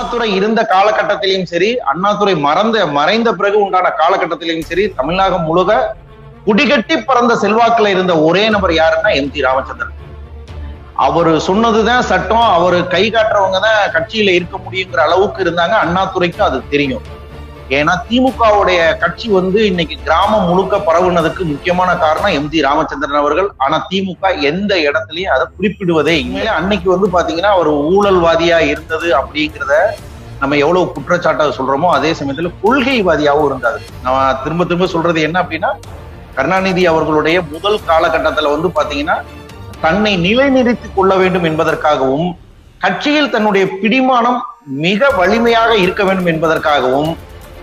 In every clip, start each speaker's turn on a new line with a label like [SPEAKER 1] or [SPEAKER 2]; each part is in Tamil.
[SPEAKER 1] அண்ணாதுரை இருந்த காலகட்டத்திலையும் சரி அண்ணாதுரை மறந்த மறைந்த பிறகு உண்டான காலகட்டத்திலையும் சரி தமிழகம் முழுக குடிகட்டி பறந்த செல்வாக்குல இருந்த ஒரே நபர் யாருன்னா எம் டி ராமச்சந்திரன் அவரு சொன்னதுதான் சட்டம் அவரு கை காட்டுறவங்க தான் கட்சியில இருக்க முடியுங்கிற அளவுக்கு இருந்தாங்க அண்ணாதுரைக்கும் அது தெரியும் ஏன்னா திமுகவுடைய கட்சி வந்து இன்னைக்கு கிராமம் முழுக்க பரவுனதுக்கு முக்கியமான காரணம் எம் ஜி ராமச்சந்திரன் அவர்கள் ஆனா திமுக எந்த இடத்துலயும் அதை குறிப்பிடுவதே இல்லை அன்னைக்கு வந்து பாத்தீங்கன்னா அவர் ஊழல்வாதியா இருந்தது அப்படிங்கிறத நம்ம எவ்வளவு குற்றச்சாட்டை சொல்றோமோ அதே சமயத்துல கொள்கைவாதியாகவும் இருந்தாரு நம்ம திரும்ப திரும்ப சொல்றது என்ன அப்படின்னா கருணாநிதி அவர்களுடைய முதல் காலகட்டத்துல வந்து பாத்தீங்கன்னா தன்னை நிலைநிறுத்திக் கொள்ள வேண்டும் என்பதற்காகவும் கட்சியில் தன்னுடைய பிடிமானம் மிக வலிமையாக இருக்க வேண்டும் என்பதற்காகவும்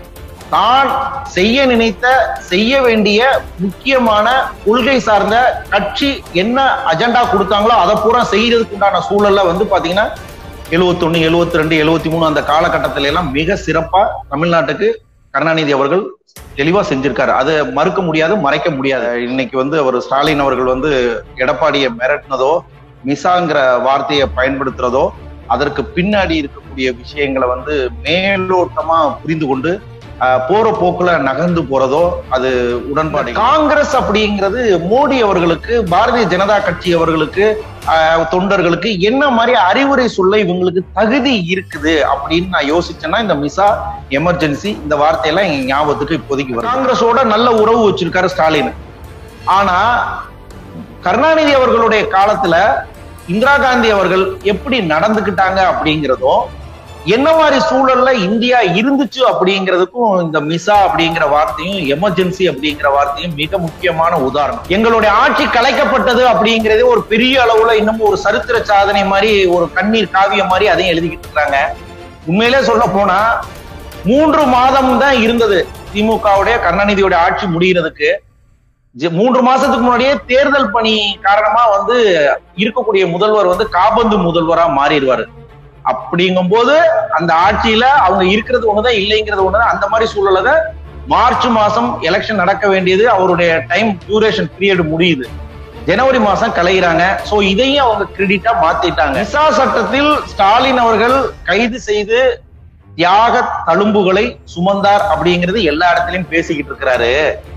[SPEAKER 1] தான் செய்ய நினைத்த செய்ய வேண்டிய முக்கியமான கொள்கை சார்ந்த கட்சி என்ன அஜெண்டா கொடுத்தாங்களோ அதை பூரா செய்யறதுக்கு உண்டான சூழல்ல வந்து பாத்தீங்கன்னா எழுவத்தொன்னு எழுவத்தி ரெண்டு எழுவத்தி மூணு அந்த காலகட்டத்தில எல்லாம் மிக சிறப்பா தமிழ்நாட்டுக்கு கருணாநிதி அவர்கள் தெளிவா செஞ்சிருக்காரு அதை மறுக்க முடியாது மறைக்க முடியாது இன்னைக்கு வந்து அவர் ஸ்டாலின் அவர்கள் வந்து எடப்பாடியை மிரட்டினதோ மிசாங்கிற வார்த்தையை பயன்படுத்துறதோ அதற்கு பின்னாடி இருக்கக்கூடிய விஷயங்களை வந்து மேலோட்டமா புரிந்து கொண்டு ஆஹ், போற போக்குல நகர்ந்து போறதோ அது உடன்பாடு காங்கிரஸ் அப்படிங்கிறது மோடி அவர்களுக்கு பாரதிய ஜனதா கட்சி அவர்களுக்கு ஆஹ், தொண்டர்களுக்கு என்ன மாதிரி அறிவுரை சொல்ல இவங்களுக்கு தகுதி இருக்குது அப்படின்னு நான் யோசிச்சேன்னா இந்த மிசா எமர்ஜென்சி இந்த வார்த்தையெல்லாம் எங்க ஞாபகத்துக்கு இப்போதைக்கு வரும் காங்கிரஸோட நல்ல உறவு வச்சிருக்காரு ஸ்டாலின் ஆனா கருணாநிதி அவர்களுடைய காலத்துல இந்திரா காந்தி அவர்கள் எப்படி நடந்துக்கிட்டாங்க அப்படிங்கிறதும் என்ன மாதிரி சூழல்ல இந்தியா இருந்துச்சு அப்படிங்கிறதுக்கும் இந்த மிசா அப்படிங்கிற வார்த்தையும் எமர்ஜென்சி அப்படிங்கிற வார்த்தையும் மிக முக்கியமான உதாரணம் எங்களுடைய ஆட்சி கலைக்கப்பட்டது அப்படிங்கிறதே ஒரு பெரிய அளவுல இன்னமும் ஒரு சரித்திர சாதனை மாதிரி ஒரு கண்ணீர் காவியம் மாதிரி அதையும் எழுதிக்கிட்டு இருக்காங்க உண்மையிலே சொல்ல போனா மூன்று மாதம் தான் இருந்தது திமுகவுடைய கருணாநிதியோட ஆட்சி முடிகிறதுக்கு ஜ- மூன்று மாசத்துக்கு முன்னாடியே தேர்தல் பணி காரணமா வந்து இருக்கக்கூடிய முதல்வர் வந்து காபந்து முதல்வரா மாறிடுவாரு அப்படிங்கும்போது அந்த ஆட்சியில அவங்க இருக்கிறது ஒண்ணுதான் இல்லைங்கிறது ஒண்ணுதான் அந்த மாதிரி சூழல்ல தான் மார்ச் மாசம் எலெக்ஷன் நடக்க வேண்டியது அவருடைய டைம் டியூரேஷன் பீரியட் முடியுது ஜனவரி மாசம் கலைகிறாங்க சோ இதையும் அவங்க கிரெடிட்டா மாத்திட்டாங்க விசா சட்டத்தில் ஸ்டாலின் அவர்கள் கைது செய்து தியாக தழும்புகளை சுமந்தார் அப்படிங்கிறது எல்லா இடத்துலயும் பேசிக்கிட்டு இருக்கிறாரு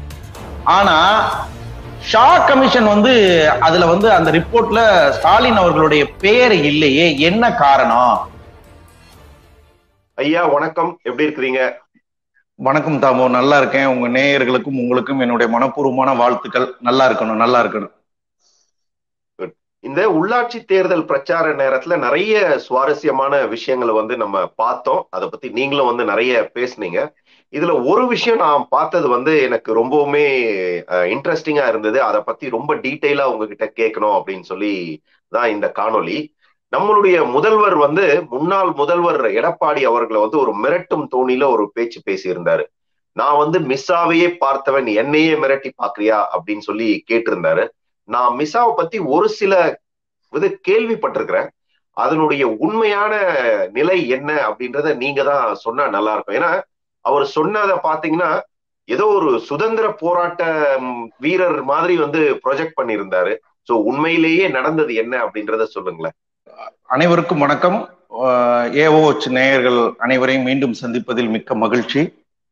[SPEAKER 1] ஆனா ஷா கமிஷன் வந்து அதுல வந்து அந்த ரிப்போர்ட்ல ஸ்டாலின் அவர்களுடைய பெயர் இல்லையே என்ன காரணம்
[SPEAKER 2] ஐயா வணக்கம் எப்படி இருக்கிறீங்க
[SPEAKER 1] வணக்கம் தாமோ நல்லா இருக்கேன் உங்க நேயர்களுக்கும் உங்களுக்கும் என்னுடைய மனப்பூர்வமான வாழ்த்துக்கள் நல்லா இருக்கணும் நல்லா இருக்கணும்
[SPEAKER 2] இந்த உள்ளாட்சி தேர்தல் பிரச்சார நேரத்துல நிறைய சுவாரஸ்யமான விஷயங்களை வந்து நம்ம பார்த்தோம் அதை பத்தி நீங்களும் வந்து நிறைய பேசுனீங்க இதுல ஒரு விஷயம் நான் பார்த்தது வந்து எனக்கு ரொம்பவுமே இன்ட்ரெஸ்டிங்கா இருந்தது அதை பத்தி ரொம்ப டீட்டெயிலா உங்ககிட்ட கேட்கணும் அப்படின்னு சொல்லி தான் இந்த காணொளி நம்மளுடைய முதல்வர் வந்து முன்னாள் முதல்வர் எடப்பாடி அவர்களை வந்து ஒரு மிரட்டும் தோணியில ஒரு பேச்சு பேசியிருந்தாரு நான் வந்து மிஸ்ஸாவையே பார்த்தவன் என்னையே மிரட்டி பாக்குறியா அப்படின்னு சொல்லி கேட்டிருந்தாரு நான் மிஸ்ஸாவை பத்தி ஒரு சில இது கேள்விப்பட்டிருக்கிறேன் அதனுடைய உண்மையான நிலை என்ன அப்படின்றத நீங்க தான் சொன்னா நல்லா இருக்கும் ஏன்னா அவர் சொன்னதை பாத்தீங்கன்னா ஏதோ ஒரு சுதந்திர போராட்ட ம், வீரர் மாதிரி வந்து ப்ரொஜெக்ட் பண்ணியிருந்தாரு சோ உண்மையிலேயே நடந்தது என்ன அப்படின்றத சொல்லுங்களேன்
[SPEAKER 1] அனைவருக்கும் வணக்கம் ஏஓச் நேயர்கள் அனைவரையும் மீண்டும் சந்திப்பதில் மிக்க மகிழ்ச்சி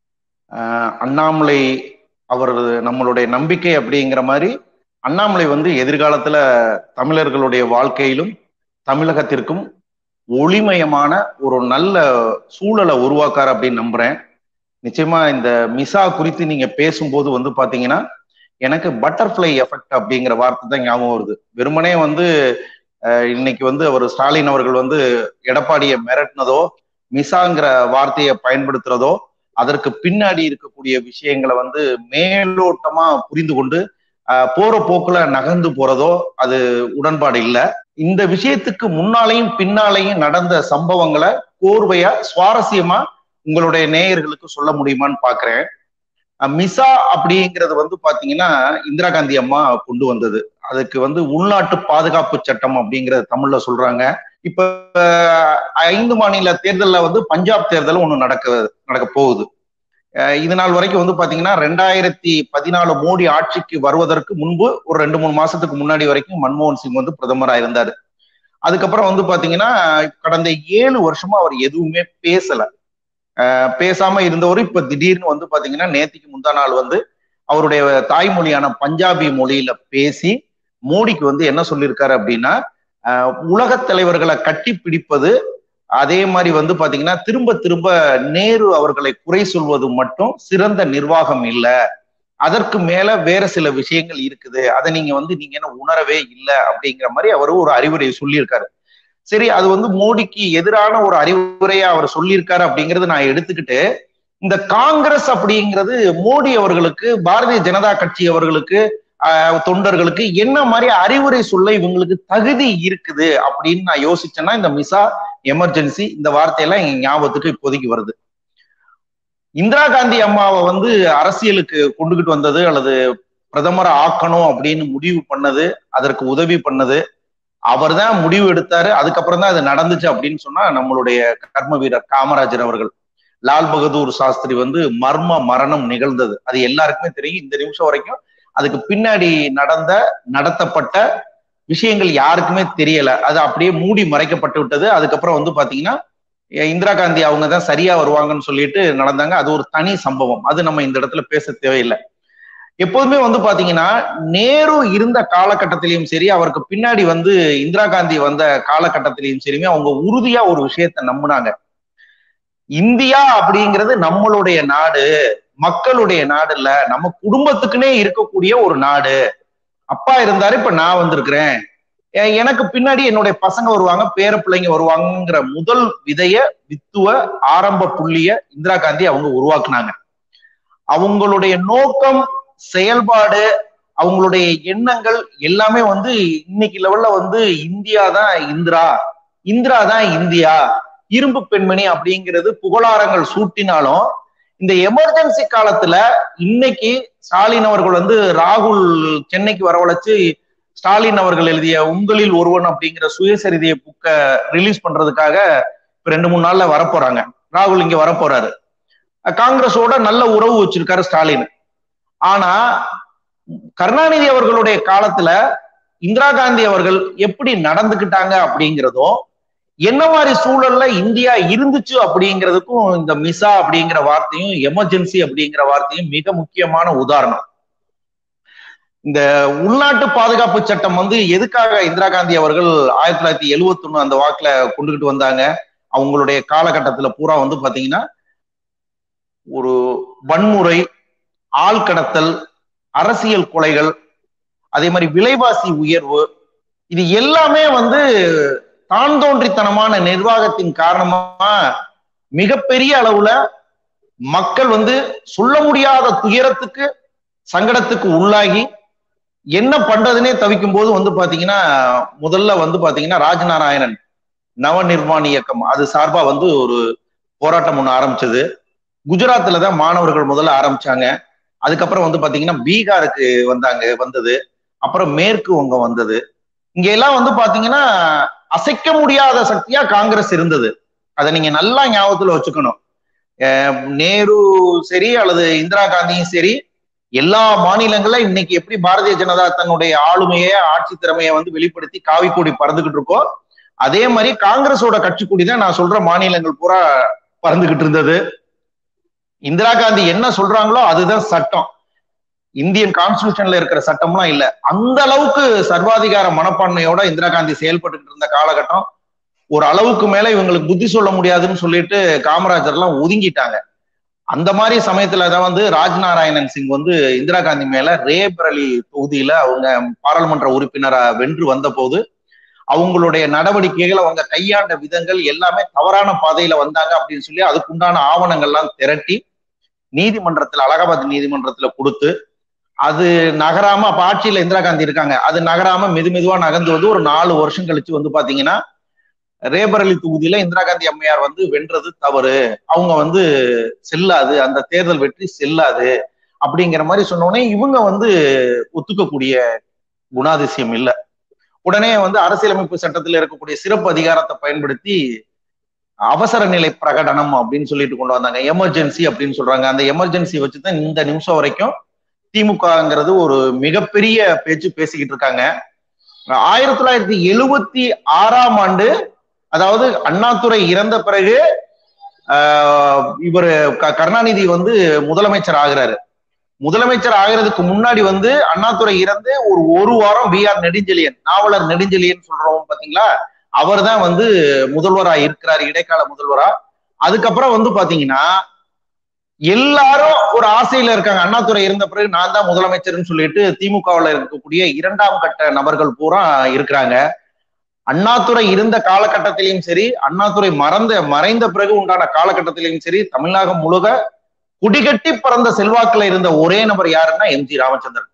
[SPEAKER 1] ஆஹ் அண்ணாமலை அவர் நம்மளுடைய நம்பிக்கை அப்படிங்கிற மாதிரி அண்ணாமலை வந்து எதிர்காலத்துல தமிழர்களுடைய வாழ்க்கையிலும் தமிழகத்திற்கும் ஒளிமயமான ஒரு நல்ல சூழலை உருவாக்கார் அப்படின்னு நம்புறேன் நிச்சயமா இந்த மிசா குறித்து நீங்க பேசும்போது வந்து பாத்தீங்கன்னா எனக்கு பட்டர்ஃப்ளை எஃபெக்ட் அப்படிங்கிற வார்த்தை தான் ஞாபகம் வருது வெறுமனே வந்து அஹ், இன்னைக்கு வந்து அவர் ஸ்டாலின் அவர்கள் வந்து எடப்பாடியை மிரட்டினதோ மிசாங்கிற வார்த்தையை பயன்படுத்துறதோ அதற்கு பின்னாடி இருக்கக்கூடிய விஷயங்களை வந்து மேலோட்டமா புரிந்து கொண்டு ஆஹ், போற போக்குல நகர்ந்து போறதோ அது உடன்பாடு இல்லை இந்த விஷயத்துக்கு முன்னாலையும் பின்னாலையும் நடந்த சம்பவங்களை கோர்வையா சுவாரஸ்யமா உங்களுடைய நேயர்களுக்கு சொல்ல முடியுமான்னு பாக்குறேன் அஹ் மிசா அப்படிங்கிறது வந்து பாத்தீங்கன்னா இந்திரா காந்தி அம்மா கொண்டு வந்தது அதுக்கு வந்து உள்நாட்டு பாதுகாப்பு சட்டம் அப்படிங்கறது தமிழ்ல சொல்றாங்க இப்ப அஹ், ஐந்து மாநில தேர்தல்ல வந்து பஞ்சாப் தேர்தல் ஒண்ணு நடக்க நடக்க போகுது அஹ் இது நாள் வரைக்கும் வந்து பாத்தீங்கன்னா ரெண்டாயிரத்தி பதினாலு மோடி ஆட்சிக்கு வருவதற்கு முன்பு ஒரு ரெண்டு மூணு மாசத்துக்கு முன்னாடி வரைக்கும் மன்மோகன் சிங் வந்து பிரதமரா இருந்தாரு அதுக்கப்புறம் வந்து பாத்தீங்கன்னா கடந்த ஏழு வருஷமா அவர் எதுவுமே பேசல பேசாம இருந்தவர் இப்ப திடீர்னு வந்து பாத்தீங்கன்னா நேத்திக்கு முந்தா நாள் வந்து அவருடைய தாய்மொழியான பஞ்சாபி மொழியில பேசி மோடிக்கு வந்து என்ன சொல்லியிருக்காரு அப்படின்னா உலக தலைவர்களை கட்டி பிடிப்பது அதே மாதிரி வந்து பாத்தீங்கன்னா திரும்ப திரும்ப நேரு அவர்களை குறை சொல்வது மட்டும் சிறந்த நிர்வாகம் இல்லை அதற்கு மேல வேற சில விஷயங்கள் இருக்குது அதை நீங்க வந்து நீங்க என்ன உணரவே இல்லை அப்படிங்கிற மாதிரி அவர் ஒரு அறிவுரை சொல்லியிருக்காரு சரி அது வந்து மோடிக்கு எதிரான ஒரு அறிவுரையா அவர் சொல்லியிருக்காரு அப்படிங்கறது நான் எடுத்துக்கிட்டு இந்த காங்கிரஸ் அப்படிங்கிறது மோடி அவர்களுக்கு பாரதிய ஜனதா கட்சி அவர்களுக்கு தொண்டர்களுக்கு என்ன மாதிரி அறிவுரை சொல்ல இவங்களுக்கு தகுதி இருக்குது அப்படின்னு நான் யோசிச்சேன்னா இந்த மிசா எமர்ஜென்சி இந்த வார்த்தையெல்லாம் எங்க ஞாபகத்துக்கு இப்போதைக்கு வருது இந்திரா காந்தி அம்மாவை வந்து அரசியலுக்கு கொண்டுகிட்டு வந்தது அல்லது பிரதமரை ஆக்கணும் அப்படின்னு முடிவு பண்ணது அதற்கு உதவி பண்ணது அவர் தான் முடிவு எடுத்தாரு அதுக்கப்புறம் தான் அது நடந்துச்சு அப்படின்னு சொன்னா நம்மளுடைய கர்ம வீரர் காமராஜர் அவர்கள் லால் பகதூர் சாஸ்திரி வந்து மர்ம மரணம் நிகழ்ந்தது அது எல்லாருக்குமே தெரியும் இந்த நிமிஷம் வரைக்கும் அதுக்கு பின்னாடி நடந்த நடத்தப்பட்ட விஷயங்கள் யாருக்குமே தெரியல அது அப்படியே மூடி மறைக்கப்பட்டு விட்டது அதுக்கப்புறம் வந்து பாத்தீங்கன்னா இந்திரா காந்தி அவங்க தான் சரியா வருவாங்கன்னு சொல்லிட்டு நடந்தாங்க அது ஒரு தனி சம்பவம் அது நம்ம இந்த இடத்துல பேச தேவையில்லை எப்போதுமே வந்து பாத்தீங்கன்னா நேரு இருந்த காலகட்டத்திலையும் சரி அவருக்கு பின்னாடி வந்து இந்திரா காந்தி வந்த காலகட்டத்திலையும் சரியுமே அவங்க உறுதியா ஒரு விஷயத்த நம்பினாங்க இந்தியா அப்படிங்கிறது நம்மளுடைய நாடு மக்களுடைய நாடு இல்ல நம்ம குடும்பத்துக்குன்னே இருக்கக்கூடிய ஒரு நாடு அப்பா இருந்தாரு இப்ப நான் வந்திருக்கிறேன் எனக்கு பின்னாடி என்னுடைய பசங்க வருவாங்க பேர பிள்ளைங்க வருவாங்கங்கிற முதல் விதைய வித்துவ ஆரம்ப புள்ளிய இந்திரா காந்தி அவங்க உருவாக்குனாங்க அவங்களுடைய நோக்கம் செயல்பாடு அவங்களுடைய எண்ணங்கள் எல்லாமே வந்து இன்னைக்கு லெவல்ல வந்து இந்தியா தான் இந்திரா இந்திரா தான் இந்தியா இரும்பு பெண்மணி அப்படிங்கிறது புகழாரங்கள் சூட்டினாலும் இந்த எமர்ஜென்சி காலத்துல இன்னைக்கு ஸ்டாலின் அவர்கள் வந்து ராகுல் சென்னைக்கு வரவழைச்சு ஸ்டாலின் அவர்கள் எழுதிய உங்களில் ஒருவன் அப்படிங்கிற சுயசரிதைய புக்க ரிலீஸ் பண்றதுக்காக இப்ப ரெண்டு மூணு நாள்ல வரப்போறாங்க ராகுல் இங்க வரப்போறாரு காங்கிரஸோட நல்ல உறவு வச்சிருக்காரு ஸ்டாலின் ஆனா கருணாநிதி அவர்களுடைய காலத்துல இந்திரா காந்தி அவர்கள் எப்படி நடந்துகிட்டாங்க அப்படிங்கிறதும் என்ன மாதிரி சூழல்ல இந்தியா இருந்துச்சு அப்படிங்கிறதுக்கும் இந்த மிசா அப்படிங்கிற வார்த்தையும் எமர்ஜென்சி அப்படிங்கிற வார்த்தையும் மிக முக்கியமான உதாரணம் இந்த உள்நாட்டு பாதுகாப்பு சட்டம் வந்து எதுக்காக இந்திரா காந்தி அவர்கள் ஆயிரத்தி தொள்ளாயிரத்தி எழுவத்தி ஒண்ணு அந்த வாக்குல கொண்டுகிட்டு வந்தாங்க அவங்களுடைய காலகட்டத்துல பூரா வந்து பாத்தீங்கன்னா ஒரு வன்முறை ஆள் கடத்தல் அரசியல் கொலைகள் அதே மாதிரி விலைவாசி உயர்வு இது எல்லாமே வந்து தான் தோன்றித்தனமான நிர்வாகத்தின் காரணமா மிகப்பெரிய அளவுல மக்கள் வந்து சொல்ல முடியாத துயரத்துக்கு சங்கடத்துக்கு உள்ளாகி என்ன பண்றதுனே தவிக்கும் போது வந்து பாத்தீங்கன்னா முதல்ல வந்து பாத்தீங்கன்னா ராஜநாராயணன் நவ நிர்மாண இயக்கம் அது சார்பா வந்து ஒரு போராட்டம் ஒண்ணு ஆரம்பிச்சது குஜராத்ல தான் மாணவர்கள் முதல்ல ஆரம்பிச்சாங்க அதுக்கப்புறம் வந்து பாத்தீங்கன்னா பீகாருக்கு வந்தாங்க வந்தது அப்புறம் மேற்கு வங்கம் வந்தது இங்க எல்லாம் வந்து பாத்தீங்கன்னா அசைக்க முடியாத சக்தியா காங்கிரஸ் இருந்தது அதை நீங்க நல்லா ஞாபகத்துல வச்சுக்கணும் நேரு சரி அல்லது இந்திரா காந்தியும் சரி எல்லா மாநிலங்கள்ல இன்னைக்கு எப்படி பாரதிய ஜனதா தன்னுடைய ஆளுமையை ஆட்சி திறமையை வந்து வெளிப்படுத்தி காவி கொடி பறந்துகிட்டு இருக்கோ அதே மாதிரி காங்கிரஸோட கட்சி கொடி தான் நான் சொல்ற மாநிலங்கள் பூரா பறந்துகிட்டு இருந்தது இந்திரா காந்தி என்ன சொல்றாங்களோ அதுதான் சட்டம் இந்தியன் கான்ஸ்டியூஷன்ல இருக்கிற சட்டம்லாம் இல்ல அந்த அளவுக்கு சர்வாதிகார மனப்பான்மையோட இந்திரா காந்தி செயல்பட்டு இருந்த காலகட்டம் ஒரு அளவுக்கு மேல இவங்களுக்கு புத்தி சொல்ல முடியாதுன்னு சொல்லிட்டு காமராஜர் எல்லாம் ஒதுங்கிட்டாங்க அந்த மாதிரி சமயத்துல தான் வந்து ராஜ்நாராயணன் சிங் வந்து இந்திரா காந்தி மேல ரேபரலி தொகுதியில அவங்க பாராளுமன்ற உறுப்பினரா வென்று வந்த போது அவங்களுடைய நடவடிக்கைகள் அவங்க கையாண்ட விதங்கள் எல்லாமே தவறான பாதையில வந்தாங்க அப்படின்னு சொல்லி அதுக்குண்டான ஆவணங்கள்லாம் திரட்டி நீதிமன்றத்துல அலகாபாத் நீதிமன்றத்துல கொடுத்து அது நகராம அப்ப ஆட்சியில இந்திரா காந்தி இருக்காங்க அது நகராம மெது மெதுவா நகர்ந்து வந்து ஒரு நாலு வருஷம் கழிச்சு வந்து பாத்தீங்கன்னா ரேபரலி தொகுதியில இந்திரா காந்தி அம்மையார் வந்து வென்றது தவறு அவங்க வந்து செல்லாது அந்த தேர்தல் வெற்றி செல்லாது அப்படிங்கிற மாதிரி சொன்னோடனே இவங்க வந்து ஒத்துக்கக்கூடிய குணாதிசயம் இல்லை உடனே வந்து அரசியலமைப்பு சட்டத்தில் இருக்கக்கூடிய சிறப்பு அதிகாரத்தை பயன்படுத்தி அவசர நிலை பிரகடனம் அப்படின்னு சொல்லிட்டு கொண்டு வந்தாங்க எமர்ஜென்சி அப்படின்னு சொல்றாங்க அந்த எமர்ஜென்சி வச்சுதான் இந்த நிமிஷம் வரைக்கும் திமுகங்கிறது ஒரு மிகப்பெரிய பேச்சு பேசிக்கிட்டு இருக்காங்க ஆயிரத்தி தொள்ளாயிரத்தி எழுபத்தி ஆறாம் ஆண்டு அதாவது அண்ணாதுரை இறந்த பிறகு இவர் கருணாநிதி வந்து முதலமைச்சர் ஆகிறாரு முதலமைச்சர் ஆகிறதுக்கு முன்னாடி வந்து அண்ணாதுரை இறந்து ஒரு ஒரு வாரம் பி ஆர் நெடுஞ்செழியன் நாவலர் நெடுஞ்செழியன் சொல்றோம் பாத்தீங்களா அவர் தான் வந்து முதல்வரா இருக்கிறார் இடைக்கால முதல்வரா அதுக்கப்புறம் வந்து பாத்தீங்கன்னா எல்லாரும் ஒரு ஆசையில இருக்காங்க அண்ணாதுரை இருந்த பிறகு நான் தான் முதலமைச்சர்னு சொல்லிட்டு திமுகவில் இருக்கக்கூடிய இரண்டாம் கட்ட நபர்கள் பூரா இருக்கிறாங்க அண்ணாதுரை இருந்த காலகட்டத்திலையும் சரி அண்ணாதுரை மறந்த மறைந்த பிறகு உண்டான காலகட்டத்திலையும் சரி தமிழகம் முழுக குடிகட்டி பறந்த செல்வாக்குல இருந்த ஒரே நபர் யாருன்னா எம் ஜி ராமச்சந்திரன்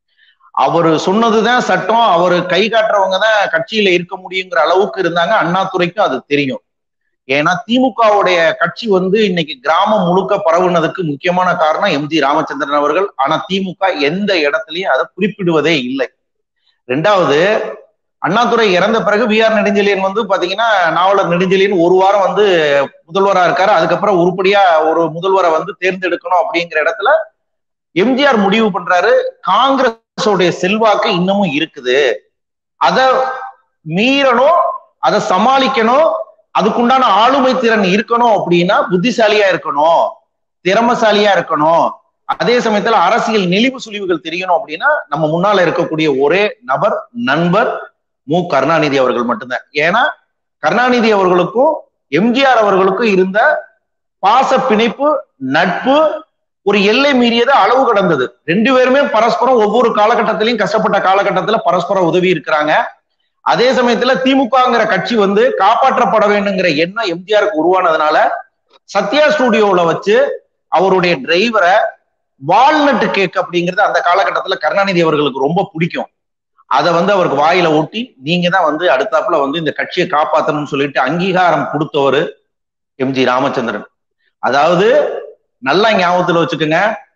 [SPEAKER 1] அவரு சொன்னதுதான் சட்டம் அவரு கை காட்டுறவங்க தான் கட்சியில இருக்க முடியுங்கிற அளவுக்கு இருந்தாங்க அண்ணாதுரைக்கும் அது தெரியும் ஏன்னா திமுகவுடைய கட்சி வந்து இன்னைக்கு கிராமம் முழுக்க பரவுனதுக்கு முக்கியமான காரணம் எம் ஜி ராமச்சந்திரன் அவர்கள் ஆனா திமுக எந்த இடத்துலயும் அதை குறிப்பிடுவதே இல்லை ரெண்டாவது அண்ணாதுரை இறந்த பிறகு வி ஆர் நெடுஞ்செழியன் வந்து பாத்தீங்கன்னா நாவலர் நெடுஞ்செழியன் ஒரு வாரம் வந்து முதல்வரா இருக்காரு அதுக்கப்புறம் உருப்படியா ஒரு முதல்வரை வந்து தேர்ந்தெடுக்கணும் அப்படிங்கிற இடத்துல எம்ஜிஆர் முடிவு பண்றாரு காங்கிரஸ் உடைய செல்வாக்கு இன்னமும் இருக்குது அத மீறணும் அதை சமாளிக்கணும் அதுக்குண்டான ஆளுமை திறன் இருக்கணும் அப்படின்னா புத்திசாலியா இருக்கணும் திறமசாலியா இருக்கணும் அதே சமயத்துல அரசியல் நெளிவு சுழிவுகள் தெரியணும் அப்படின்னா நம்ம முன்னால இருக்கக்கூடிய ஒரே நபர் நண்பர் மு கருணாநிதி அவர்கள் மட்டும்தான் ஏன்னா கருணாநிதி அவர்களுக்கும் எம்ஜிஆர் அவர்களுக்கும் இருந்த பாச பிணைப்பு நட்பு ஒரு எல்லை மீறியது அளவு கடந்தது ரெண்டு பேருமே பரஸ்பரம் ஒவ்வொரு காலகட்டத்திலையும் கஷ்டப்பட்ட காலகட்டத்துல பரஸ்பரம் உதவி இருக்கிறாங்க அதே சமயத்துல திமுகங்கிற கட்சி வந்து காப்பாற்றப்பட வேண்டுங்கிற எண்ணம் எம்ஜிஆருக்கு உருவானதுனால சத்யா ஸ்டுடியோல வச்சு அவருடைய டிரைவரை வால்நட் கேக் அப்படிங்கிறது அந்த காலகட்டத்துல கருணாநிதி அவர்களுக்கு ரொம்ப பிடிக்கும் அதை வந்து அவருக்கு வாயில ஓட்டி நீங்க தான் வந்து அடுத்தாப்புல வந்து இந்த கட்சியை காப்பாத்தணும்னு சொல்லிட்டு அங்கீகாரம் கொடுத்தவர் எம்ஜி ராமச்சந்திரன் அதாவது நல்லா ஞாபகத்துல வச்சுக்கோங்க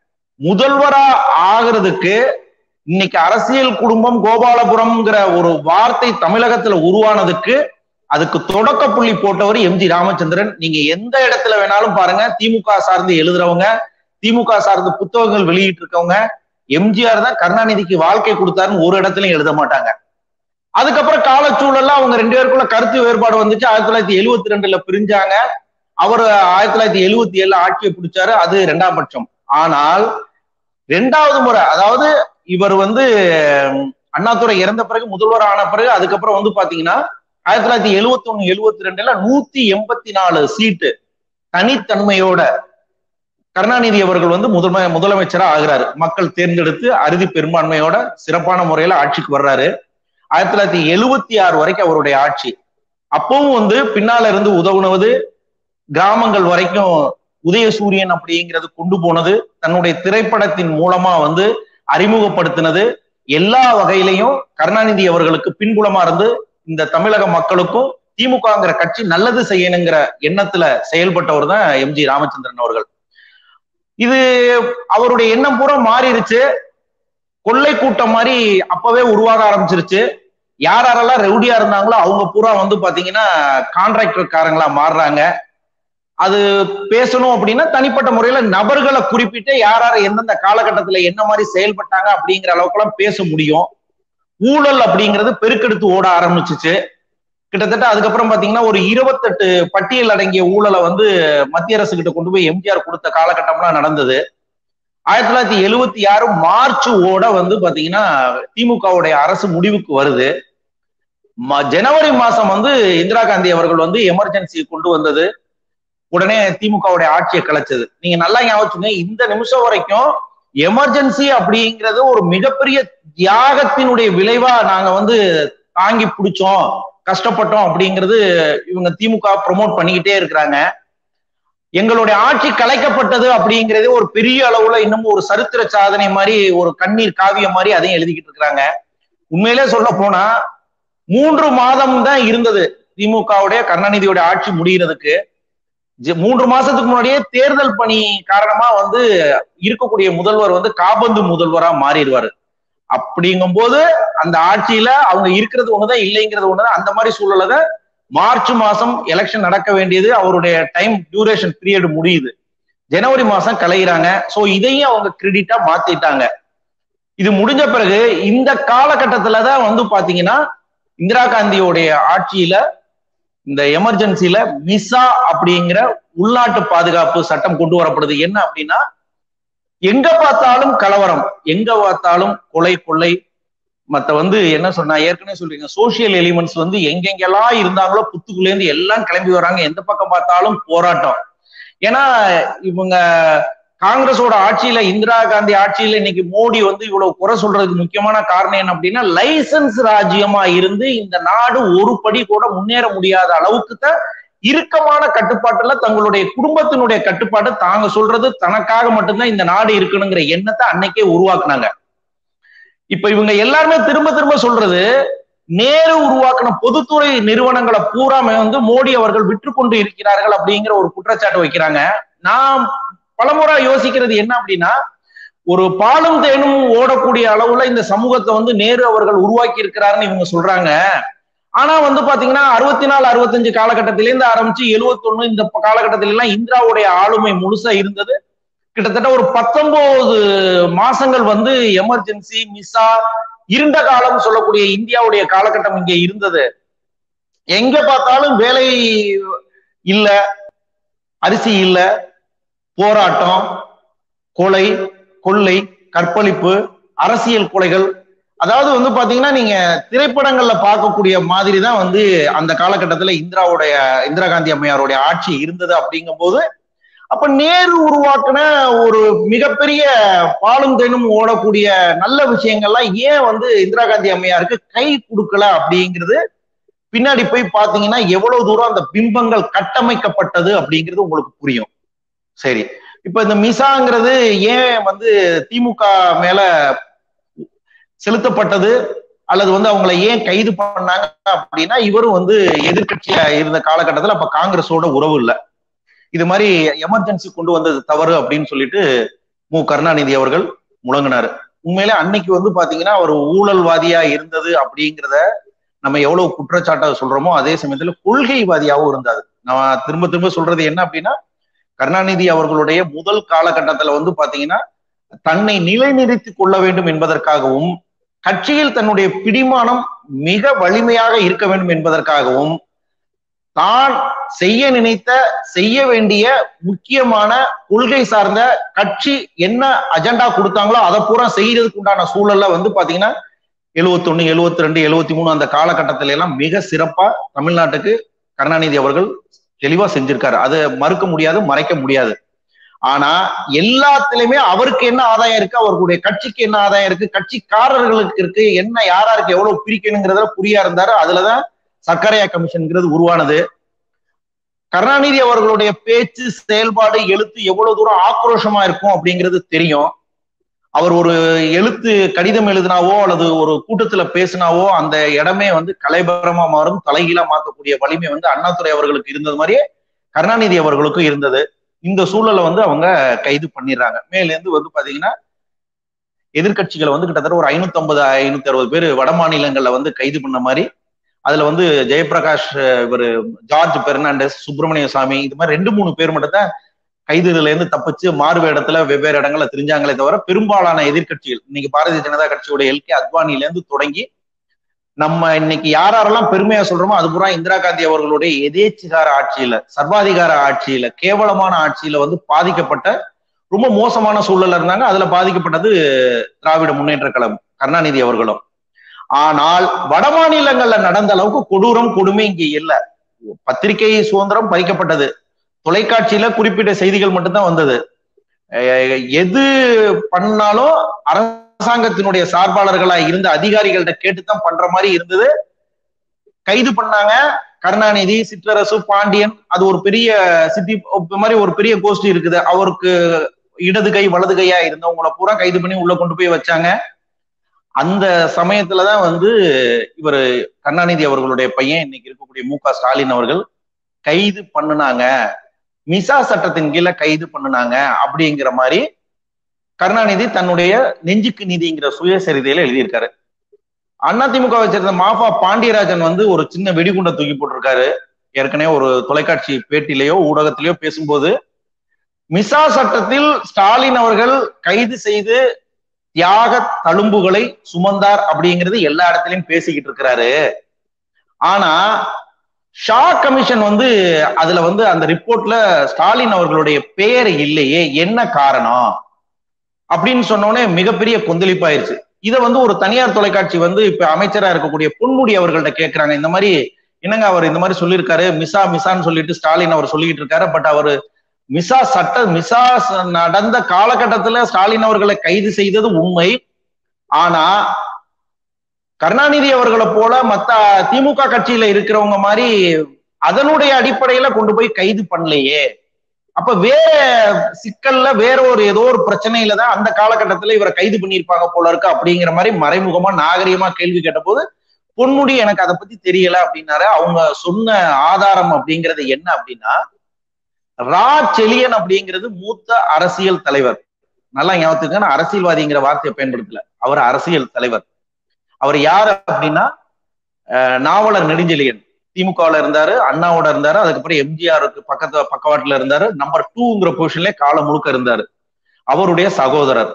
[SPEAKER 1] முதல்வரா ஆகிறதுக்கு இன்னைக்கு அரசியல் குடும்பம் கோபாலபுரம்ங்கிற ஒரு வார்த்தை தமிழகத்துல உருவானதுக்கு அதுக்கு தொடக்க புள்ளி போட்டவர் எம்ஜி ராமச்சந்திரன் நீங்க எந்த இடத்துல வேணாலும் பாருங்க திமுக சார்ந்து எழுதுறவங்க திமுக சார்ந்து புத்தகங்கள் வெளியிட்டு இருக்கவங்க எம்ஜிஆர் தான் கருணாநிதிக்கு வாழ்க்கை கொடுத்தாருன்னு ஒரு இடத்துலயும் எழுத மாட்டாங்க அதுக்கப்புறம் காலச்சூழல்ல அவங்க ரெண்டு பேருக்குள்ள கருத்து வேறுபாடு வந்துச்சு ஆயிரத்தி தொள்ளாயிரத்தி எழுவத்தி ரெண்டுல பிரிஞ்சாங்க அவர் ஆயிரத்தி தொள்ளாயிரத்தி எழுவத்தி ஏழுல ஆட்சியை பிடிச்சாரு அது ரெண்டாம் பட்சம் ஆனால் ரெண்டாவது முறை அதாவது இவர் வந்து அண்ணாதுரை இறந்த பிறகு முதல்வர் ஆன பிறகு அதுக்கப்புறம் வந்து பாத்தீங்கன்னா ஆயிரத்தி தொள்ளாயிரத்தி எழுவத்தி ஒண்ணு எழுவத்தி ரெண்டுல நூத்தி எண்பத்தி நாலு சீட்டு தனித்தன்மையோட கருணாநிதி அவர்கள் வந்து முதன்மை முதலமைச்சரா ஆகிறாரு மக்கள் தேர்ந்தெடுத்து அறுதி பெரும்பான்மையோட சிறப்பான முறையில ஆட்சிக்கு வர்றாரு ஆயிரத்தி தொள்ளாயிரத்தி எழுவத்தி ஆறு வரைக்கும் அவருடைய ஆட்சி அப்பவும் வந்து பின்னால இருந்து உதவுனது கிராமங்கள் வரைக்கும் உதயசூரியன் அப்படிங்கிறது கொண்டு போனது தன்னுடைய திரைப்படத்தின் மூலமா வந்து அறிமுகப்படுத்தினது எல்லா வகையிலையும் கருணாநிதி அவர்களுக்கு பின்புலமா இருந்து இந்த தமிழக மக்களுக்கும் திமுகங்கிற கட்சி நல்லது செய்யணுங்கிற எண்ணத்துல செயல்பட்டவர் தான் எம் ஜி ராமச்சந்திரன் அவர்கள் இது அவருடைய எண்ணம் பூரா மாறிடுச்சு கொள்ளை கூட்டம் மாதிரி அப்பவே உருவாக ஆரம்பிச்சிருச்சு யார் யாரெல்லாம் ரெவுடியா இருந்தாங்களோ அவங்க பூரா வந்து பாத்தீங்கன்னா கான்ட்ராக்டர்காரங்களா மாறுறாங்க அது பேசணும் அப்படின்னா தனிப்பட்ட முறையில நபர்களை குறிப்பிட்டு யார் யார் எந்தெந்த காலகட்டத்துல என்ன மாதிரி செயல்பட்டாங்க அப்படிங்கிற அளவுக்குலாம் பேச முடியும் ஊழல் அப்படிங்கிறது பெருக்கெடுத்து ஓட ஆரம்பிச்சிச்சு கிட்டத்தட்ட அதுக்கப்புறம் பாத்தீங்கன்னா ஒரு இருபத்தெட்டு பட்டியல் அடங்கிய ஊழலை வந்து மத்திய அரசு கிட்ட கொண்டு போய் எம்ஜிஆர் கொடுத்த காலகட்டம்லாம் நடந்தது ஆயிரத்தி தொள்ளாயிரத்தி எழுவத்தி ஆறு மார்ச் ஓட வந்து பாத்தீங்கன்னா திமுகவுடைய அரசு முடிவுக்கு வருது ஜனவரி மாசம் வந்து இந்திரா காந்தி அவர்கள் வந்து எமர்ஜென்சி கொண்டு வந்தது உடனே திமுகவுடைய ஆட்சியை கலைச்சது நீங்க நல்லா ஞாபகம் இந்த நிமிஷம் வரைக்கும் எமர்ஜென்சி அப்படிங்கிறது ஒரு மிகப்பெரிய தியாகத்தினுடைய விளைவா நாங்க வந்து தாங்கி பிடிச்சோம் கஷ்டப்பட்டோம் அப்படிங்கிறது இவங்க திமுக ப்ரொமோட் பண்ணிக்கிட்டே இருக்கிறாங்க எங்களுடைய ஆட்சி கலைக்கப்பட்டது அப்படிங்கிறதே ஒரு பெரிய அளவுல இன்னமும் ஒரு சரித்திர சாதனை மாதிரி ஒரு கண்ணீர் காவியம் மாதிரி அதையும் எழுதிக்கிட்டு இருக்கிறாங்க உண்மையிலே சொல்ல போனா மூன்று மாதம் தான் இருந்தது திமுகவுடைய கருணாநிதியோட ஆட்சி முடிகிறதுக்கு மூன்று மாசத்துக்கு முன்னாடியே தேர்தல் பணி காரணமா வந்து இருக்கக்கூடிய முதல்வர் வந்து காபந்து முதல்வரா மாறிடுவாரு அப்படிங்கும் போது அந்த ஆட்சியில அவங்க இருக்கிறது ஒண்ணுதான் இல்லைங்கிறது ஒண்ணுதான் அந்த மாதிரி சூழல மார்ச் மாசம் எலெக்ஷன் நடக்க வேண்டியது அவருடைய டைம் டியூரேஷன் பீரியட் முடியுது ஜனவரி மாசம் கலையிறாங்க சோ இதையும் அவங்க கிரெடிட்டா மாத்திட்டாங்க இது முடிஞ்ச பிறகு இந்த காலகட்டத்துல தான் வந்து பாத்தீங்கன்னா இந்திரா காந்தியோடைய ஆட்சியில இந்த எமர்ஜென்சில மிசா அப்படிங்கிற உள்நாட்டு பாதுகாப்பு சட்டம் கொண்டு வரப்படுது என்ன அப்படின்னா எங்க பார்த்தாலும் கலவரம் எங்க பார்த்தாலும் கொலை கொள்ளை மத்த வந்து என்ன சொன்னா ஏற்கனவே சொல்றீங்க சோசியல் எலிமெண்ட்ஸ் வந்து எங்கெங்கெல்லாம் இருந்தாங்களோ புத்துக்குள்ள இருந்து எல்லாம் கிளம்பி வராங்க எந்த பக்கம் பார்த்தாலும் போராட்டம் ஏன்னா இவங்க காங்கிரஸோட ஆட்சியில இந்திரா காந்தி ஆட்சியில இன்னைக்கு மோடி வந்து இவ்வளவு குறை சொல்றதுக்கு முக்கியமான காரணம் என்ன அப்படின்னா லைசன்ஸ் ராஜ்யமா இருந்து இந்த நாடு ஒரு படி கூட முன்னேற முடியாத அளவுக்கு தான் இறுக்கமான கட்டுப்பாட்டுல தங்களுடைய குடும்பத்தினுடைய கட்டுப்பாடு தாங்க சொல்றது தனக்காக மட்டும்தான் இந்த நாடு இருக்கணுங்கிற எண்ணத்தை அன்னைக்கே உருவாக்குனாங்க இப்ப இவங்க எல்லாருமே திரும்ப திரும்ப சொல்றது நேரு உருவாக்கின பொதுத்துறை நிறுவனங்களை பூராமே வந்து மோடி அவர்கள் விற்று கொண்டு இருக்கிறார்கள் அப்படிங்கிற ஒரு குற்றச்சாட்டு வைக்கிறாங்க நான் பலமுறை யோசிக்கிறது என்ன அப்படின்னா ஒரு பாலும் தேனும் ஓடக்கூடிய அளவுல இந்த சமூகத்தை வந்து நேரு அவர்கள் உருவாக்கி இருக்கிறாருன்னு இவங்க சொல்றாங்க ஆனா வந்து பாத்தீங்கன்னா அறுபத்தி நாலு அறுபத்தஞ்சு காலகட்டத்திலேருந்து ஆரம்பிச்சு எழுவத்தொன்னு இந்த காலகட்டத்தில எல்லாம் இந்திராவுடைய ஆளுமை முழுசா இருந்தது கிட்டத்தட்ட ஒரு பத்தொன்பது மாசங்கள் வந்து எமர்ஜென்சி மிஸ்ஸா இருண்ட காலம் சொல்லக்கூடிய இந்தியாவுடைய காலகட்டம் இங்க இருந்தது எங்க பார்த்தாலும் வேலை இல்ல அரிசி இல்ல போராட்டம் கொலை கொள்ளை கற்பழிப்பு அரசியல் கொலைகள் அதாவது வந்து பாத்தீங்கன்னா நீங்க திரைப்படங்கள்ல பார்க்கக்கூடிய மாதிரி தான் வந்து அந்த காலகட்டத்துல இந்திராவுடைய இந்திரா காந்தி அம்மையாருடைய ஆட்சி இருந்தது அப்படிங்கும் போது அப்ப நேரு உருவாக்குன ஒரு மிகப்பெரிய பாலும் தேனும் ஓடக்கூடிய நல்ல விஷயங்கள்லாம் ஏன் வந்து இந்திரா காந்தி அம்மையாருக்கு கை கொடுக்கல அப்படிங்கிறது பின்னாடி போய் பாத்தீங்கன்னா எவ்வளவு தூரம் அந்த பிம்பங்கள் கட்டமைக்கப்பட்டது அப்படிங்கிறது உங்களுக்கு புரியும் சரி இப்ப இந்த மிசாங்கிறது ஏன் வந்து திமுக மேல செலுத்தப்பட்டது அல்லது வந்து அவங்கள ஏன் கைது பண்ணாங்க அப்படின்னா இவரும் வந்து எதிர்கட்சியா இருந்த காலகட்டத்தில் அப்ப காங்கிரஸோட உறவு இல்லை இது மாதிரி எமர்ஜென்சி கொண்டு வந்தது தவறு அப்படின்னு சொல்லிட்டு மு கருணாநிதி அவர்கள் முழங்கினாரு உண்மையிலே அன்னைக்கு வந்து பாத்தீங்கன்னா அவர் ஊழல்வாதியா இருந்தது அப்படிங்கிறத நம்ம எவ்வளவு குற்றச்சாட்டை சொல்றோமோ அதே சமயத்துல கொள்கைவாதியாகவும் இருந்தாது நான் திரும்ப திரும்ப சொல்றது என்ன அப்படின்னா கருணாநிதி அவர்களுடைய முதல் காலகட்டத்துல வந்து பாத்தீங்கன்னா தன்னை நிலைநிறுத்தி கொள்ள வேண்டும் என்பதற்காகவும் கட்சியில் தன்னுடைய பிடிமானம் மிக வலிமையாக இருக்க வேண்டும் என்பதற்காகவும் தான் செய்ய நினைத்த செய்ய வேண்டிய முக்கியமான கொள்கை சார்ந்த கட்சி என்ன அஜெண்டா கொடுத்தாங்களோ அதை பூரா செய்யறதுக்கு உண்டான சூழல்ல வந்து பாத்தீங்கன்னா எழுவத்தொன்னு எழுவத்தி ரெண்டு எழுவத்தி மூணு அந்த காலகட்டத்தில எல்லாம் மிக சிறப்பா தமிழ்நாட்டுக்கு கருணாநிதி அவர்கள் தெளிவா செஞ்சிருக்காரு அதை மறுக்க முடியாது மறைக்க முடியாது ஆனா எல்லாத்துலயுமே அவருக்கு என்ன ஆதாயம் இருக்கு அவர்களுடைய கட்சிக்கு என்ன ஆதாயம் இருக்கு கட்சிக்காரர்களுக்கு இருக்கு என்ன யாராருக்கு எவ்வளவு பிரிக்கணுங்கிறத புரியா இருந்தாரு அதுலதான் சர்க்கரையா கமிஷன்ங்கிறது உருவானது கருணாநிதி அவர்களுடைய பேச்சு செயல்பாடு எழுத்து எவ்வளவு தூரம் ஆக்ரோஷமா இருக்கும் அப்படிங்கிறது தெரியும் அவர் ஒரு எழுத்து கடிதம் எழுதினாவோ அல்லது ஒரு கூட்டத்துல பேசினாவோ அந்த இடமே வந்து கலைபரமா மாறும் தலைகீழா மாற்றக்கூடிய வலிமை வந்து அண்ணாதுரை அவர்களுக்கு இருந்தது மாதிரியே கருணாநிதி அவர்களுக்கும் இருந்தது இந்த சூழலை வந்து அவங்க கைது பண்ணிடுறாங்க மேலேருந்து வந்து பாத்தீங்கன்னா எதிர்கட்சிகளை வந்து கிட்டத்தட்ட ஒரு ஐநூத்தி ஐம்பது ஐநூத்தி அறுபது பேர் வட மாநிலங்கள்ல வந்து கைது பண்ண மாதிரி அதுல வந்து ஜெயபிரகாஷ் இவர் ஜார்ஜ் பெர்னாண்டஸ் சுப்பிரமணிய சாமி இது மாதிரி ரெண்டு மூணு பேர் மட்டும் தான் கைதுல இருந்து தப்பிச்சு மாறு வேடத்துல வெவ்வேறு இடங்கள்ல தெரிஞ்சாங்களே தவிர பெரும்பாலான எதிர்கட்சிகள் இன்னைக்கு பாரதிய ஜனதா கட்சியோட எல்கே அத்வானில இருந்து தொடங்கி நம்ம இன்னைக்கு யாரெல்லாம் பெருமையா சொல்றோமோ அது பூரா இந்திரா காந்தி அவர்களுடைய எதேச்சிகார ஆட்சியில சர்வாதிகார ஆட்சியில கேவலமான ஆட்சியில வந்து பாதிக்கப்பட்ட ரொம்ப மோசமான சூழல்ல இருந்தாங்க அதுல பாதிக்கப்பட்டது திராவிட முன்னேற்ற கழகம் கருணாநிதி அவர்களும் ஆனால் வட மாநிலங்கள்ல நடந்த அளவுக்கு கொடூரம் கொடுமை இங்க இல்ல பத்திரிகை சுதந்திரம் பறிக்கப்பட்டது தொலைக்காட்சியில குறிப்பிட்ட செய்திகள் மட்டும்தான் வந்தது எது பண்ணாலும் அரசாங்கத்தினுடைய சார்பாளர்களா இருந்த அதிகாரிகள்ட்ட கேட்டுதான் பண்ற மாதிரி இருந்தது கைது பண்ணாங்க கருணாநிதி சிற்றரசு பாண்டியன் அது ஒரு பெரிய சிட்டி மாதிரி ஒரு பெரிய கோஷ்டி இருக்குது அவருக்கு இடது கை வலது கையா இருந்தவங்கள பூரா கைது பண்ணி உள்ள கொண்டு போய் வச்சாங்க அந்த சமயத்துலதான் வந்து இவர் கருணாநிதி அவர்களுடைய பையன் இன்னைக்கு இருக்கக்கூடிய மு க ஸ்டாலின் அவர்கள் கைது பண்ணுனாங்க மிசா சட்டத்தின் கீழே கைது பண்ணுனாங்க அப்படிங்கிற மாதிரி கருணாநிதி தன்னுடைய நெஞ்சுக்கு நீதிங்கிற சுயசரிதையில எழுதியிருக்காரு அதிமுகவை சேர்ந்த மாஃபா பாண்டியராஜன் வந்து ஒரு சின்ன வெடிகுண்டை தூக்கி போட்டிருக்காரு ஏற்கனவே ஒரு தொலைக்காட்சி பேட்டிலேயோ ஊடகத்திலேயோ பேசும்போது மிசா சட்டத்தில் ஸ்டாலின் அவர்கள் கைது செய்து தியாக தழும்புகளை சுமந்தார் அப்படிங்கிறது எல்லா இடத்துலயும் பேசிக்கிட்டு இருக்கிறாரு ஆனா ஷா கமிஷன் வந்து அதுல வந்து அந்த ரிப்போர்ட்ல ஸ்டாலின் அவர்களுடைய பெயர் இல்லையே என்ன காரணம் அப்படின்னு சொன்னோடனே மிகப்பெரிய கொந்தளிப்பாயிருச்சு இதை வந்து ஒரு தனியார் தொலைக்காட்சி வந்து இப்ப அமைச்சரா இருக்கக்கூடிய பொன்முடி அவர்கள்ட்ட கேட்கிறாங்க இந்த மாதிரி என்னங்க அவர் இந்த மாதிரி சொல்லியிருக்காரு மிசா மிசான்னு சொல்லிட்டு ஸ்டாலின் அவர் சொல்லிட்டு இருக்காரு பட் அவரு மிசா சட்ட மிசா நடந்த காலகட்டத்துல ஸ்டாலின் அவர்களை கைது செய்தது உண்மை ஆனா கருணாநிதி அவர்களை போல மத்த திமுக கட்சியில இருக்கிறவங்க மாதிரி அதனுடைய அடிப்படையில கொண்டு போய் கைது பண்ணலையே அப்ப வேற சிக்கல்ல வேற ஒரு ஏதோ ஒரு பிரச்சனையில தான் அந்த காலகட்டத்துல இவரை கைது பண்ணியிருப்பாங்க போல இருக்கு அப்படிங்கிற மாதிரி மறைமுகமா நாகரிகமா கேள்வி கேட்டபோது பொன்முடி எனக்கு அதை பத்தி தெரியல அப்படின்னாரு அவங்க சொன்ன ஆதாரம் அப்படிங்கிறது என்ன அப்படின்னா ரா செலியன் அப்படிங்கிறது மூத்த அரசியல் தலைவர் நல்லா ஞாபகத்துக்கு நான் அரசியல்வாதிங்கிற வார்த்தையை பயன்படுத்தல அவர் அரசியல் தலைவர் அவர் யாரு அப்படின்னா நாவலர் நெடுஞ்செழியன் திமுகவில் இருந்தாரு அண்ணாவோட இருந்தாரு அதுக்கப்புறம் எம்ஜிஆருக்கு பக்கத்து பக்கவாட்டுல இருந்தாரு நம்பர் டூங்கிற பொசிஷன்ல காலம் முழுக்க இருந்தாரு அவருடைய சகோதரர்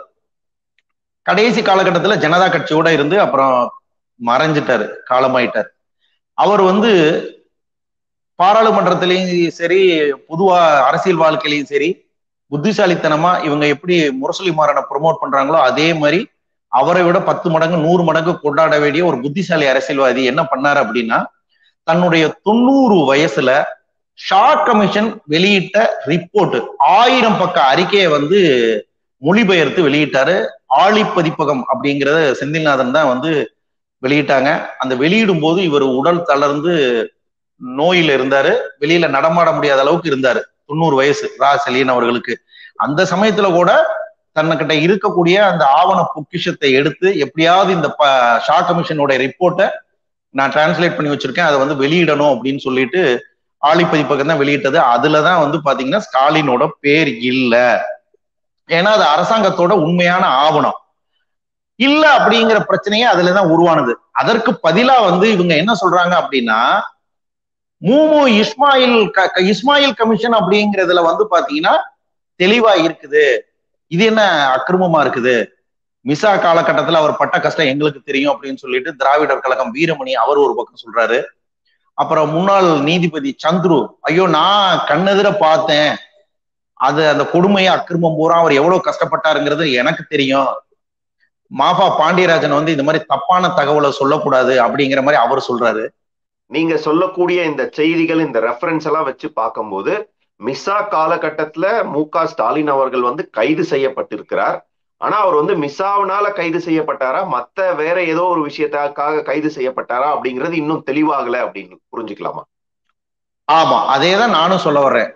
[SPEAKER 1] கடைசி காலகட்டத்துல ஜனதா கட்சியோட இருந்து அப்புறம் மறைஞ்சிட்டாரு காலமாயிட்டார் அவர் வந்து பாராளுமன்றத்திலையும் சரி பொதுவா அரசியல் வாழ்க்கையிலையும் சரி புத்திசாலித்தனமா இவங்க எப்படி முரசொலி மாறனை ப்ரொமோட் பண்றாங்களோ அதே மாதிரி அவரை விட பத்து மடங்கு நூறு மடங்கு கொண்டாட வேண்டிய ஒரு புத்திசாலி அரசியல்வாதி என்ன பண்ணாரு அப்படின்னா தன்னுடைய தொண்ணூறு வயசுல ஷா கமிஷன் வெளியிட்ட ரிப்போர்ட் ஆயிரம் பக்க அறிக்கையை வந்து மொழிபெயர்த்து வெளியிட்டாரு ஆழி பதிப்பகம் அப்படிங்கிறத செந்தில்நாதன் தான் வந்து வெளியிட்டாங்க அந்த வெளியிடும் போது இவர் உடல் தளர்ந்து நோயில இருந்தாரு வெளியில நடமாட முடியாத அளவுக்கு இருந்தாரு தொண்ணூறு வயசு ரா செலியன் அவர்களுக்கு அந்த சமயத்துல கூட தன்னுக்கிட்ட இருக்கக்கூடிய அந்த ஆவண பொக்கிஷத்தை எடுத்து எப்படியாவது இந்த ஷா கமிஷனோட ரிப்போர்ட்டை நான் டிரான்ஸ்லேட் பண்ணி வச்சிருக்கேன் அதை வந்து வெளியிடணும் அப்படின்னு சொல்லிட்டு ஆழிப்பதிப்பகம் தான் வெளியிட்டது அதுலதான் வந்து பாத்தீங்கன்னா ஸ்டாலினோட பேர் இல்ல ஏன்னா அது அரசாங்கத்தோட உண்மையான ஆவணம் இல்ல அப்படிங்கிற பிரச்சனையே அதுலதான் உருவானது அதற்கு பதிலா வந்து இவங்க என்ன சொல்றாங்க அப்படின்னா மூமு இஸ்மாயில் இஸ்மாயில் கமிஷன் அப்படிங்கிறதுல வந்து பாத்தீங்கன்னா தெளிவா இருக்குது இது என்ன அக்கிரமமா இருக்குது மிசா காலகட்டத்துல அவர் பட்ட கஷ்டம் எங்களுக்கு தெரியும் அப்படின்னு சொல்லிட்டு திராவிடர் கழகம் வீரமணி அவர் ஒரு பக்கம் சொல்றாரு அப்புறம் முன்னாள் நீதிபதி சந்துரு ஐயோ நான் கண்ணெதிர பார்த்தேன் அது அந்த கொடுமையை அக்கிரமம் பூரா அவர் எவ்வளவு கஷ்டப்பட்டாருங்கிறது எனக்கு தெரியும் மாபா பாண்டியராஜன் வந்து இந்த மாதிரி தப்பான தகவலை சொல்லக்கூடாது அப்படிங்கிற மாதிரி அவர் சொல்றாரு
[SPEAKER 2] நீங்க சொல்லக்கூடிய இந்த செய்திகள் இந்த ரெஃபரன்ஸ் எல்லாம் வச்சு பார்க்கும்போது மிஸ்ஸா காலகட்டத்துல மு க ஸ்டாலின் அவர்கள் வந்து கைது செய்யப்பட்டிருக்கிறார் ஆனா அவர் வந்து மிஸ்ஸாவினால கைது செய்யப்பட்டாரா மத்த வேற ஏதோ ஒரு விஷயத்துக்காக கைது செய்யப்பட்டாரா அப்படிங்கிறது இன்னும் தெளிவாகல அப்படின்னு புரிஞ்சுக்கலாமா
[SPEAKER 1] ஆமா அதே தான் நானும் சொல்ல வர்றேன்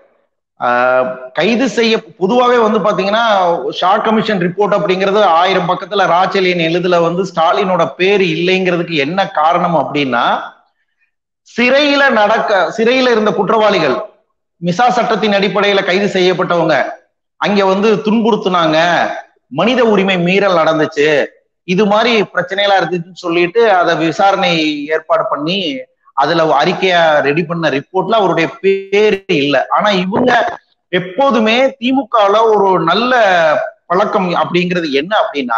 [SPEAKER 1] கைது செய்ய பொதுவாகவே வந்து பாத்தீங்கன்னா ஷா கமிஷன் ரிப்போர்ட் அப்படிங்கிறது ஆயிரம் பக்கத்துல ராச்சலியன் எழுதுல வந்து ஸ்டாலினோட பேர் இல்லைங்கிறதுக்கு என்ன காரணம் அப்படின்னா சிறையில நடக்க சிறையில இருந்த குற்றவாளிகள் மிசா சட்டத்தின் அடிப்படையில கைது செய்யப்பட்டவங்க அங்க வந்து துன்புறுத்துனாங்க மனித உரிமை மீறல் நடந்துச்சு இது மாதிரி பிரச்சனைகளா இருந்துச்சுன்னு சொல்லிட்டு அதை விசாரணை ஏற்பாடு பண்ணி அதுல அறிக்கையா ரெடி பண்ண ரிப்போர்ட்ல அவருடைய பேரு இல்லை ஆனா இவங்க எப்போதுமே திமுகல ஒரு நல்ல பழக்கம் அப்படிங்கிறது என்ன அப்படின்னா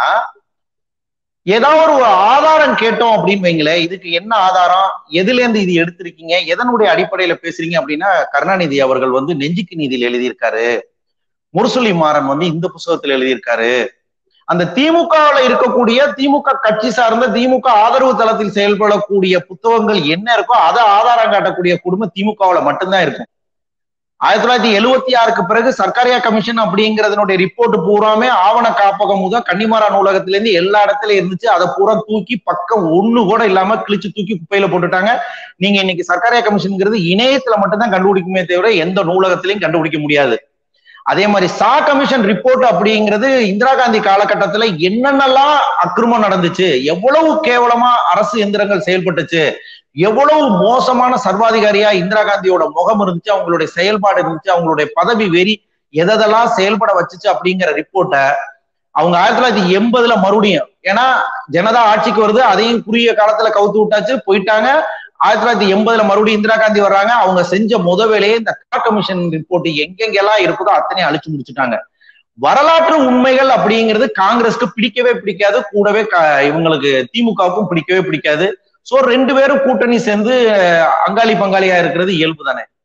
[SPEAKER 1] ஏதாவது ஒரு ஆதாரம் கேட்டோம் அப்படின்னு வைங்களேன் இதுக்கு என்ன ஆதாரம் எதுல இருந்து இது எடுத்திருக்கீங்க எதனுடைய அடிப்படையில பேசுறீங்க அப்படின்னா கருணாநிதி அவர்கள் வந்து நெஞ்சுக்கு நீதியில் எழுதியிருக்காரு முரசொலி மாறன் வந்து இந்த புத்தகத்தில் எழுதியிருக்காரு அந்த திமுகவில் இருக்கக்கூடிய திமுக கட்சி சார்ந்த திமுக ஆதரவு தளத்தில் செயல்படக்கூடிய புத்தகங்கள் என்ன இருக்கோ அதை ஆதாரம் காட்டக்கூடிய குடும்பம் திமுகவில் மட்டும்தான் இருக்கும் ஆயிரத்தி தொள்ளாயிரத்தி எழுவத்தி ஆறுக்கு பிறகு சர்க்காரியா கமிஷன் அப்படிங்கறதனுடைய ரிப்போர்ட் பூராமே ஆவண காப்பகம் முதல் கன்னிமாரா நூலகத்துல இருந்து எல்லா இடத்துல இருந்துச்சு அதை பூரா தூக்கி பக்கம் ஒண்ணு கூட இல்லாம கிழிச்சு தூக்கி குப்பையில போட்டுட்டாங்க நீங்க இன்னைக்கு சர்க்காரியா கமிஷன்ங்கிறது இணையத்துல மட்டும்தான் கண்டுபிடிக்குமே தவிர எந்த நூலகத்திலையும் கண்டுபிடிக்க முடியாது அதே மாதிரி சா கமிஷன் ரிப்போர்ட் அப்படிங்கிறது இந்திரா காந்தி காலகட்டத்துல என்னென்னலாம் அக்கிரமம் நடந்துச்சு எவ்வளவு கேவலமா அரசு எந்திரங்கள் செயல்பட்டுச்சு எவ்வளவு மோசமான சர்வாதிகாரியா இந்திரா காந்தியோட முகம் இருந்துச்சு அவங்களுடைய செயல்பாடு இருந்துச்சு அவங்களுடைய பதவி வெறி எதெல்லாம் செயல்பட வச்சுச்சு அப்படிங்கிற ரிப்போர்ட்டை அவங்க ஆயிரத்தி தொள்ளாயிரத்தி எண்பதுல மறுபடியும் ஏன்னா ஜனதா ஆட்சிக்கு வருது அதையும் குறுகிய காலத்துல கவுத்து விட்டாச்சு போயிட்டாங்க ஆயிரத்தி தொள்ளாயிரத்தி எண்பதுல மறுபடியும் இந்திரா காந்தி வர்றாங்க அவங்க செஞ்ச முத வேலையே இந்த கமிஷன் ரிப்போர்ட் எங்கெங்கெல்லாம் இருக்குதோ அத்தனையும் அழிச்சு முடிச்சுட்டாங்க வரலாற்று உண்மைகள் அப்படிங்கிறது காங்கிரஸ்க்கு பிடிக்கவே பிடிக்காது கூடவே இவங்களுக்கு திமுகவுக்கும் பிடிக்கவே பிடிக்காது சோ ரெண்டு பேரும் கூட்டணி சேர்ந்து அங்காளி பங்காளியா இருக்கிறது இயல்பு தானே